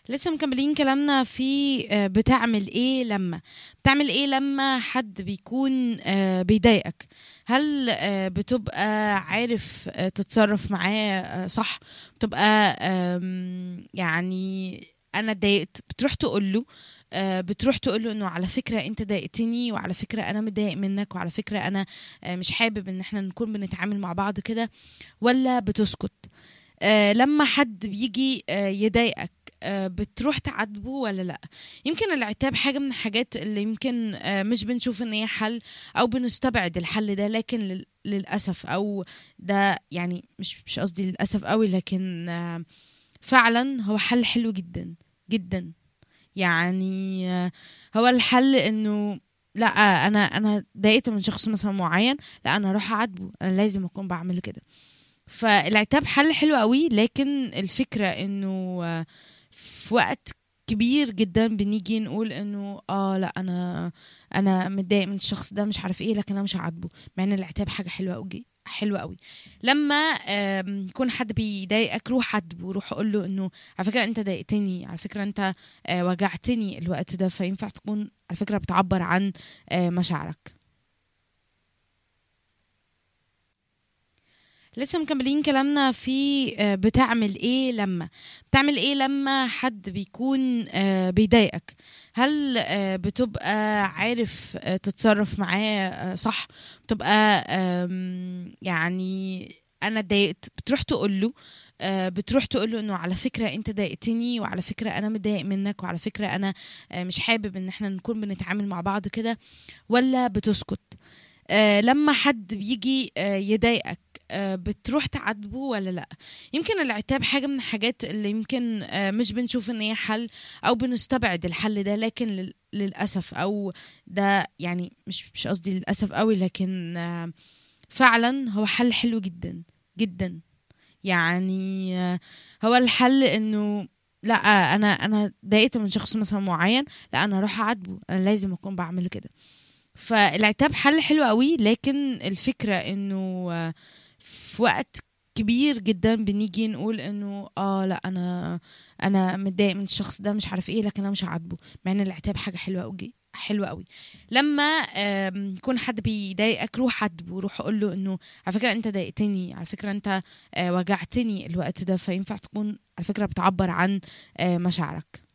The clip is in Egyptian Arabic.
لسه مكملين كلامنا في آه، بتعمل ايه لما بتعمل ايه لما حد بيكون آه، بيضايقك هل آه، بتبقى عارف آه، تتصرف معاه آه، صح بتبقى آم، يعني انا اتضايقت بتروح تقول له آه، بتروح تقول له انه على فكره انت ضايقتني وعلى فكره انا متضايق منك وعلى فكره انا آه، مش حابب ان احنا نكون بنتعامل مع بعض كده ولا بتسكت آه، لما حد بيجي آه، يضايقك آه، بتروح تعاتبه ولا لا يمكن العتاب حاجة من الحاجات اللي يمكن آه، مش بنشوف ان هي حل او بنستبعد الحل ده لكن لل- للأسف او ده يعني مش مش قصدي للأسف قوي لكن آه، فعلا هو حل حلو جدا جدا يعني آه، هو الحل انه لا انا انا ضايقت من شخص مثلا معين لا انا اروح اعاتبه انا لازم اكون بعمل كده فالعتاب حل حلو قوي لكن الفكرة انه آه، في وقت كبير جدا بنيجي نقول انه اه لا انا انا متضايق من الشخص ده مش عارف ايه لكن انا مش هعاتبه مع ان العتاب حاجه حلوه قوي حلوه قوي لما آم، يكون حد بيضايقك روح عاتبه روح قول له انه على فكره انت ضايقتني على فكره انت آه، وجعتني الوقت ده فينفع تكون على فكره بتعبر عن آه، مشاعرك لسه مكملين كلامنا في آه، بتعمل ايه لما بتعمل ايه لما حد بيكون آه، بيضايقك هل آه، بتبقى عارف آه، تتصرف معاه آه، صح بتبقى آم، يعني انا اتضايقت بتروح تقول له آه، بتروح تقول له انه على فكره انت ضايقتني وعلى فكره انا متضايق منك وعلى فكره انا آه، مش حابب ان احنا نكون بنتعامل مع بعض كده ولا بتسكت آه، لما حد بيجي آه، يضايقك آه، بتروح تعاتبه ولا لا يمكن العتاب حاجة من الحاجات اللي يمكن آه، مش بنشوف ان هي حل او بنستبعد الحل ده لكن لل- للأسف او ده يعني مش مش قصدي للأسف قوي لكن آه، فعلا هو حل حلو جدا جدا يعني آه، هو الحل انه لا انا انا ضايقت من شخص مثلا معين لا انا اروح اعاتبه انا لازم اكون بعمل كده فالعتاب حل حلو قوي لكن الفكرة انه آه، في وقت كبير جدا بنيجي نقول انه اه لا انا انا متضايق من الشخص ده مش عارف ايه لكن انا مش هعاتبه مع ان العتاب حاجة حلوة قوي حلوة قوي لما آم، يكون حد بيضايقك روح عاتبه روح قول له انه على فكرة انت ضايقتني على فكرة انت آه، وجعتني الوقت ده فينفع تكون على فكرة بتعبر عن آه، مشاعرك